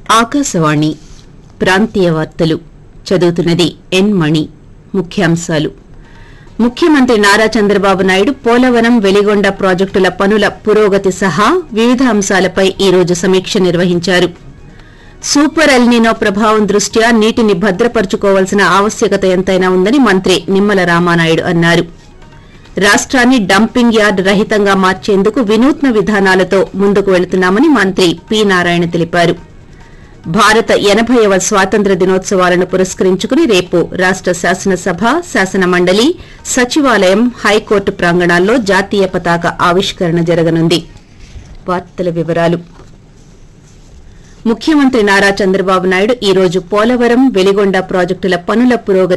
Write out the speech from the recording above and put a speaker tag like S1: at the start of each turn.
S1: ఆకాశవాణి ప్రాంతీయ వార్తలు చదువుతున్నది ఎన్ మణి ముఖ్యాంశాలు ముఖ్యమంత్రి నారా చంద్రబాబు నాయుడు పోలవరం వెలిగొండ ప్రాజెక్టుల పనుల పురోగతి సహా వివిధ అంశాలపై ఈ రోజు సమీక్ష నిర్వహించారు సూపర్ ఎల్నినో ప్రభావం దృష్ట్యా నీటిని భద్రపరుచుకోవాల్సిన ఆవశ్యకత ఎంతైనా ఉందని మంత్రి నిమ్మల రామానాయుడు అన్నారు రాష్ట్రాన్ని డంపింగ్ యార్డ్ రహితంగా మార్చేందుకు వినూత్న విధానాలతో ముందుకు వెళుతున్నామని మంత్రి పి నారాయణ తెలిపారు భారత ఎనభైవ స్వాతంత్ర దినోత్సవాలను పురస్కరించుకుని రేపు రాష్ట శాసనసభ శాసన మండలి సచివాలయం హైకోర్టు ప్రాంగణాల్లో జాతీయ పతాక ఆవిష్కరణ జరగనుంది వార్తల వివరాలు ముఖ్యమంత్రి నారా చంద్రబాబు నాయుడు ఈ రోజు పోలవరం వెలిగొండ ప్రాజెక్టుల పనుల పురోగతి